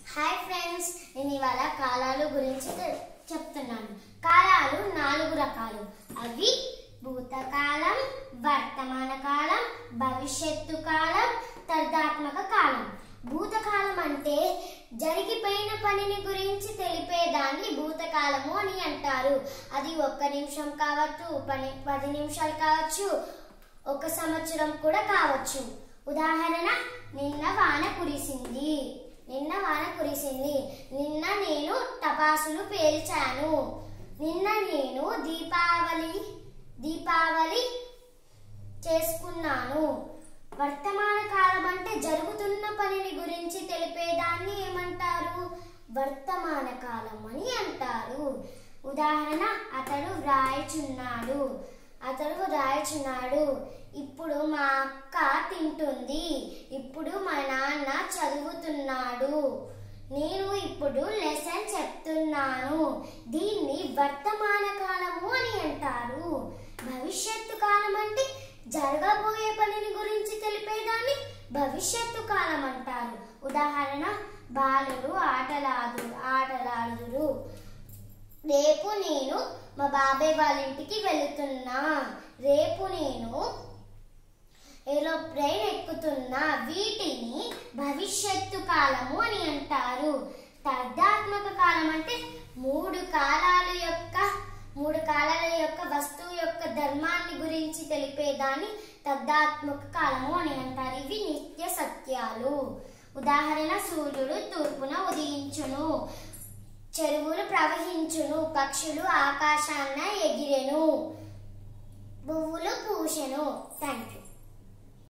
hi friends నేను ఇవాళ కాలాలు గురించి తె- చెప్తున్నాను కాలాలు నాలుగు రకాలు అవి భూతకాలం వర్తమాన కాలం భవిష్యత్తు కాలం తర్ధాత్మక కాలం భూతకాలం అంటే జరిగిపోయిన పనిని గురించి తెలిపేదాన్ని భూతకాలము అని అంటారు అది ఒక్క నిమిషం కావచ్చు పని పది నిమిషాలు కావచ్చు ఒక సంవత్సరం కూడా కావచ్చు ఉదాహరణ నిన్న వాన కురిసింది నిన్న వాన కురిసింది నిన్న నేను టపాసులు పేల్చాను నిన్న నేను దీపావళి దీపావళి చేసుకున్నాను వర్తమాన కాలం అంటే జరుగుతున్న పనిని గురించి తెలిపేదాన్ని ఏమంటారు వర్తమాన కాలం అని అంటారు ఉదాహరణ అతడు వ్రాయచున్నాడు అతడు రాయచున్నాడు ఇప్పుడు మా అక్క తింటుంది ఇప్పుడు మా నాన్న చదువుతున్నాడు నేను ఇప్పుడు లెసన్ చెప్తున్నాను దీన్ని వర్తమాన కాలము అని అంటారు భవిష్యత్తు కాలం అంటే జరగబోయే పనిని గురించి తెలిపేదాన్ని భవిష్యత్తు కాలం అంటారు ఉదాహరణ బాలుడు ఆటలాడు ఆటలాడుదురు రేపు నేను మా బాబాయ్ వాళ్ళ ఇంటికి వెళుతున్నా రేపు నేను ఏరోప్లేన్ ఎక్కుతున్నా వీటిని భవిష్యత్తు కాలము అని అంటారు తర్ధాత్మక కాలం అంటే మూడు కాలాల యొక్క మూడు కాలాల యొక్క వస్తువు యొక్క ధర్మాన్ని గురించి తెలిపేదాన్ని తర్ధాత్మక కాలము అని అంటారు ఇవి నిత్య సత్యాలు ఉదాహరణ సూర్యుడు తూర్పున ఉదయించును చెరువులు ప్రవహించును పక్షులు ఆకాశాన్న ఎగిరెను పువ్వులు పూసెను థ్యాంక్ యూ